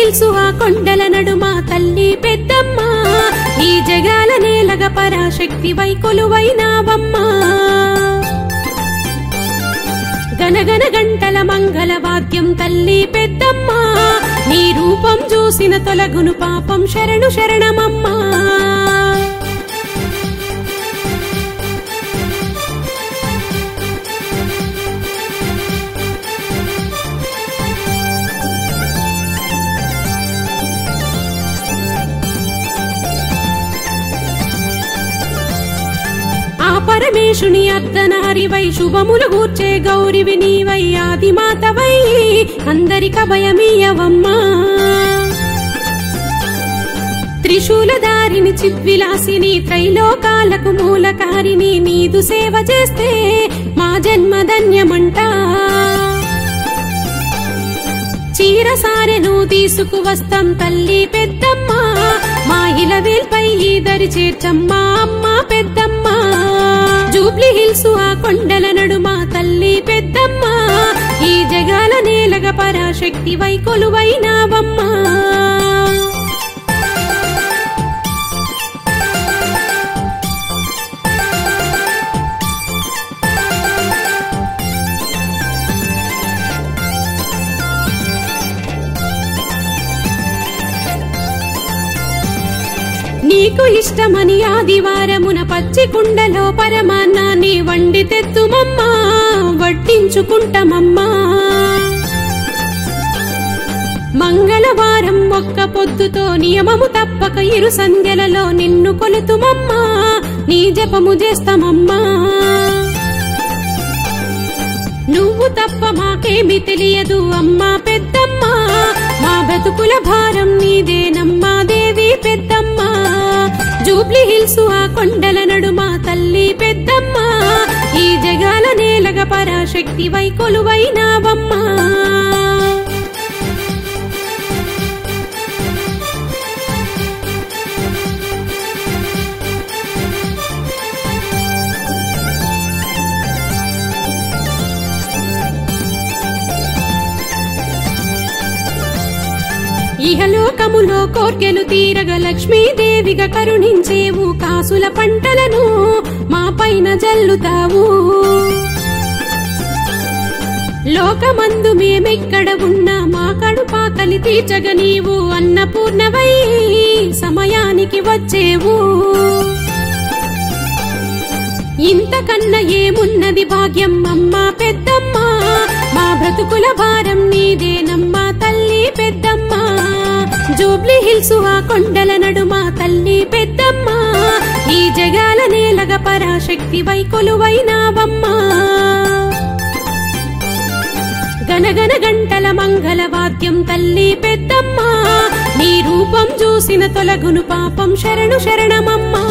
hills ఆ కొండల నడుమ తల్లి పెద్దమ్మ ఈ జగాల నేలగ పరాశక్తి వై కొలువైనావమ్మా గనగన గంటల మంగళ వాద్యం తల్లి పెద్దమ్మ నీ రూపం చూసిన తొలగును పాపం శరణు శరణమమ్మా ఆ పరమేశుని అర్ధనారివై శుభములు గూర్చే గౌరివి నీవై ఆదిమాతవై అందరిక భయమీయవమ్మా త్రిశూలధారిని చిద్విలాసిని త్రైలోకాలకు మూలకారిని నీదు సేవ చేస్తే మా జన్మ ధన్యమంట చీర సారెను తీసుకువస్తాం తల్లి పెద్దమ్మ మా ఇలవేల్పై ఈ దరి చేర్చమ్మా అమ్మ పెద్దమ్మ జూబ్లీ హిల్స్ ఆ కొండల నడుమ తల్లి పెద్దమ్మ ఈ జగాల నేలగ పరాశక్తి వై కొలువైనావమ్మా నీకు ఇష్టమని ఆదివారమున పచ్చి కుండలో పరమాన్నాన్ని వండి తెత్తుమమ్మా వడ్డించుకుంటామమ్మా మంగళవారం ఒక్క పొద్దుతో నియమము తప్పక ఇరు సంధ్యలలో నిన్ను కొలుతుమమ్మా నీ జపము చేస్తామమ్మా నువ్వు తప్ప మాకేమి తెలియదు అమ్మా పెద్దమ్మా మా బతుకుల భారం నీదేనమ్మా దేవి పెద్దమ్మా జూబ్లీ హిల్స్ ఆ కొండల నడుమ తల్లి పెద్దమ్మా ఈ జగాల నేలగ పరాశక్తి వై కొలువైనావమ్మా ఇహలోకములో కోర్కెలు తీరగ లక్ష్మీదేవిగా కరుణించేవు కాసుల పంటలను మా పైన జల్లుతావు లోకమందు మేమెక్కడ ఉన్నా మా కడుపాకలి తీర్చగ నీవు అన్నపూర్ణవై సమయానికి వచ్చేవు ఇంతకన్నా ఏమున్నది భాగ్యం అమ్మా పెద్దమ్మా మా బ్రతుకుల భారం నీదేనమ్మా తల్లి పెద్దమ్మా జూబ్లీ హిల్స్ ఆ కొండల నడుమ తల్లి పెద్దమ్మా ఈ జగాల నేలగ పరాశక్తి వై కొలువైనావమ్మా గనగన గంటల మంగళ వాద్యం తల్లి పెద్దమ్మ నీ రూపం చూసిన తొలగును పాపం శరణు శరణమమ్మా